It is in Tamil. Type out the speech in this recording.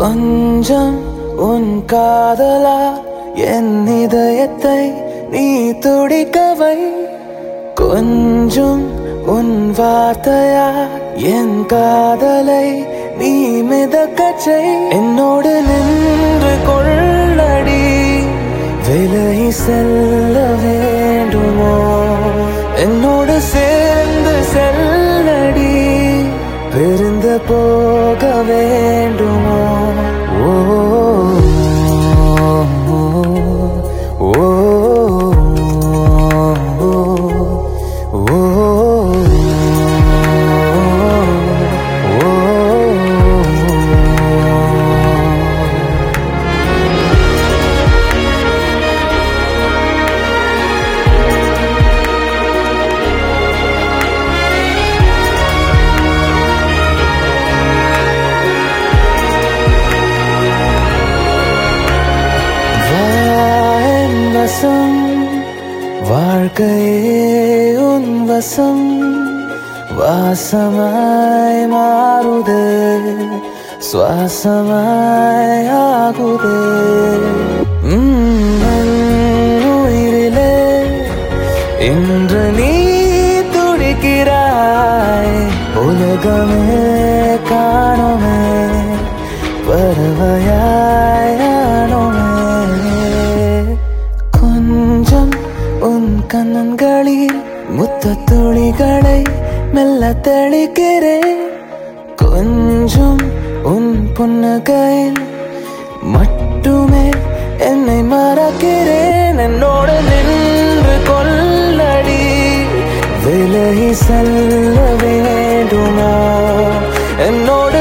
கொஞ்சம் உன் காதலா என் இதயத்தை நீ துடிக்கவை கொஞ்சம் உன் வார்த்தையா என் காதலை நீ மிதக்கச் செய் என்னோடு நின்று கொள்ளடி விலகி செல்ல வேண்டுமோ என்னோடு சேர்ந்து செல்லடி பிரிந்து போக வேண்டுமோ ஓ ஓ, ஓ, ஓ. வான் வசம் வாழ்க்கையே உன் வசம் வாசமாய் மாறுதே சுவாசமாய் ஆகுதே உம், என் உயிரிலே இன்று நீ துடிக்கிறாய் உலகமே காணுமே பறவையாயானோமே கொஞ்சம் உன் கண்ணன்களில் முத்த துளிகளை மெல்ல தெளிக்கிறேன் கொஞ்சம் உன் புன்னகையில் மட்டுமே என்னை மறக்கிறேன் என்னோடு நின்று கொள்ளடி விலகி செல்ல வேண்டுமோ என்னோடு